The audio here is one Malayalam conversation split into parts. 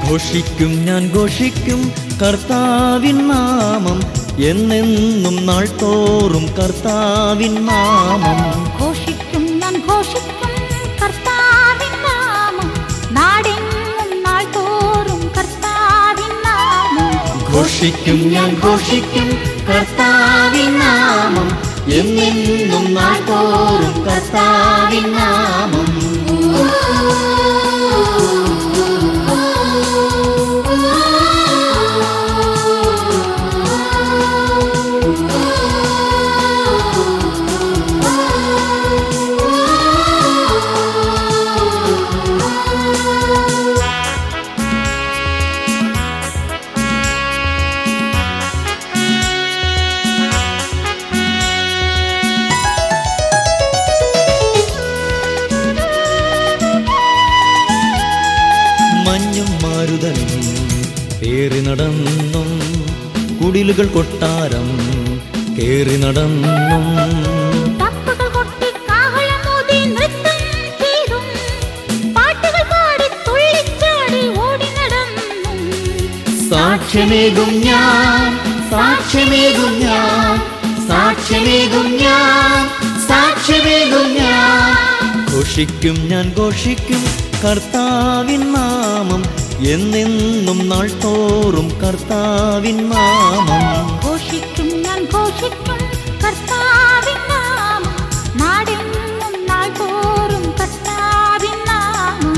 ഘോഷിക്കും ഞാൻ ഘോഷിക്കും കർത്താവിൻ നാമം എന്നെന്നും നാൾ തോറും കർത്താവിൻ നാമം ഘോഷിക്കും ഞാൻ ഘോഷിക്കും കർത്താവിൻ നാമം നാടെങ്ങും നാൾ തോറും കർത്താവിൻ നാമം ഘോഷിക്കും ഞാൻ ഘോഷിക്കും കർത്താവിൻ നാമം എന്നെന്നും നാൾ തോറും കർത്താവിൻ നാമം മഞ്ഞും മാരുതനും ഏറി നടന്നും കുടിലുകൾ കൊട്ടാരം കേറി നടന്നും തപ്പുകൾ കൊട്ടി കാഹളമൂതി നൃത്തം ചെയ്തും പാട്ടുകൾ പാടി തുള്ളിച്ചാടി ഓടി നടന്നും സാക്ഷ്യമേകും ഞാൻ സാക്ഷ്യമേകും ഞാൻ സാക്ഷ്യമേകും ഞാൻ സാക്ഷ്യമേകും ഞാൻ ഘോഷിക്കും ഞാൻ ഘോഷിക്കും കർത്താവിൻ നാമം എന്നെന്നും നാൾ തോറും കർത്താവിൻ നാമം ഘോഷിക്കും ഞാൻ ഘോഷിക്കും കർത്താവിൻ നാമം നാടെങ്ങും നാൾ തോറും കർത്താവിൻ നാമം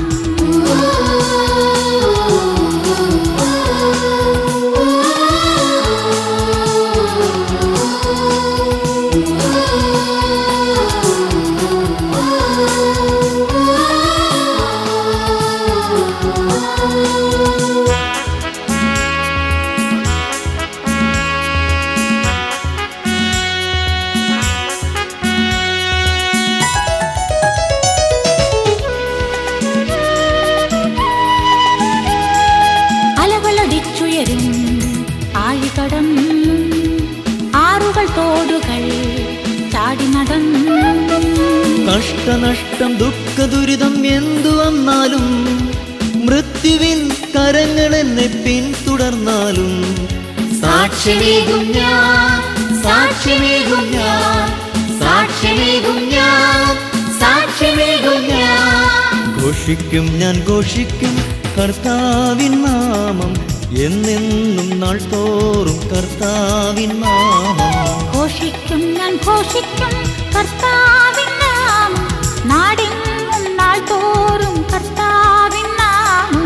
അലകളടിച്ചുയരും ആഴികടന്നു ആറുകൾ തോടുകൾ ചാടി നടന്നു കഷ്ടനഷ്ടം ദുഃഖ ദുരിതം എന്തു വന്നാലും മൃത്യുവിൻ കരങ്ങൾ എന്നെ പിന്തുടർന്നാലും സാക്ഷ്യമേകും ഞാൻ സാക്ഷ്യമേകും ഞാൻ സാക്ഷ്യമേകും ഞാൻ സാക്ഷ്യമേകും ഞാൻ ഘോഷിക്കും ഞാൻ ഘോഷിക്കും കർത്താവിൻ നാമം എന്നെന്നും നാൾ തോറും കർത്താവിൻ നാമം ഘോഷിക്കും ഞാൻ ഘോഷിക്കും കർത്താവിൻ നാമം നാടെങ്ങും നാൾ തോറും കർത്താവിൻ നാമം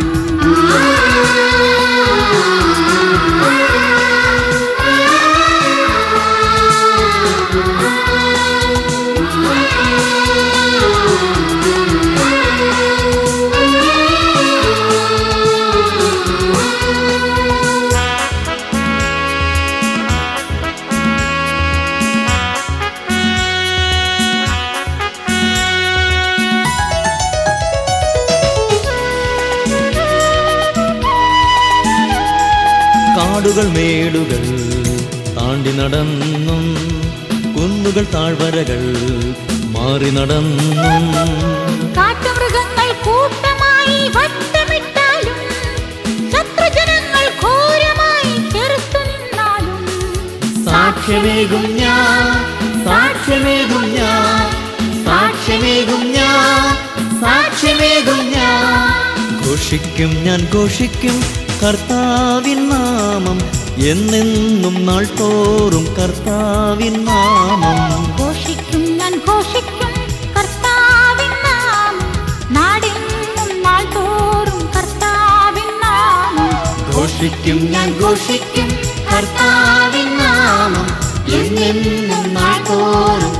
കാടുകൾ മേടുകൾ താണ്ടി നടന്നും കുന്നുകൾ താഴ്വരകൾ മാറി നടന്നും കാട്ടുമൃഗങ്ങൾ കൂട്ടമായി വട്ടമിട്ടാലും ശത്രുജനങ്ങൾ ഘോരമായി ചെറുത്തു നിന്നാലും സാക്ഷ്യമേകും ഞാൻ സാക്ഷ്യമേകും ഞാൻ സാക്ഷ്യമേകും ഞാൻ സാക്ഷ്യമേകും ഞാൻ ഘോഷിക്കും ഞാൻ ഘോഷിക്കും കർത്താവിൻ നാമം എന്നെന്നും നാൾ തോറും കർത്താവിൻ നാമം ഘോഷിക്കും ഞാൻ ഘോഷിക്കും കർത്താവിൻ നാമം നാടെങ്ങും നാൾ തോറും കർത്താവിൻ നാമം ഘോഷിക്കും ഞാൻ ഘോഷിക്കും കർത്താവിൻ നാമം എന്നെന്നും നാൾ തോറും